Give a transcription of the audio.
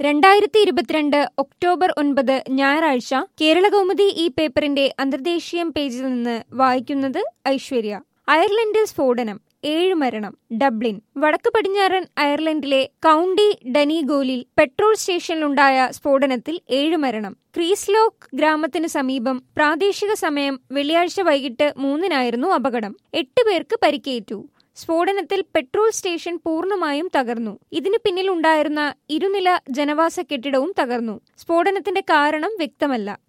രണ്ടായിരത്തി ഇരുപത്തിരണ്ട് ഒക്ടോബർ ഒൻപത് ഞായറാഴ്ച കേരളകൗമുദി ഈ പേപ്പറിന്റെ അന്തർദേശീയം പേജിൽ നിന്ന് വായിക്കുന്നത് ഐശ്വര്യ അയർലൻഡിൽ സ്ഫോടനം ഏഴ് മരണം ഡബ്ലിൻ വടക്ക് പടിഞ്ഞാറൻ അയർലൻഡിലെ കൗണ്ടി ഡനീഗോലിൽ പെട്രോൾ സ്റ്റേഷനിലുണ്ടായ സ്ഫോടനത്തിൽ ഏഴ് മരണം ക്രീസ്ലോക്ക് ഗ്രാമത്തിനു സമീപം പ്രാദേശിക സമയം വെള്ളിയാഴ്ച വൈകിട്ട് മൂന്നിനായിരുന്നു അപകടം എട്ട് പേർക്ക് പരിക്കേറ്റു സ്ഫോടനത്തിൽ പെട്രോൾ സ്റ്റേഷൻ പൂർണ്ണമായും തകർന്നു ഇതിനു പിന്നിലുണ്ടായിരുന്ന ഇരുനില ജനവാസ കെട്ടിടവും തകർന്നു സ്ഫോടനത്തിന്റെ കാരണം വ്യക്തമല്ല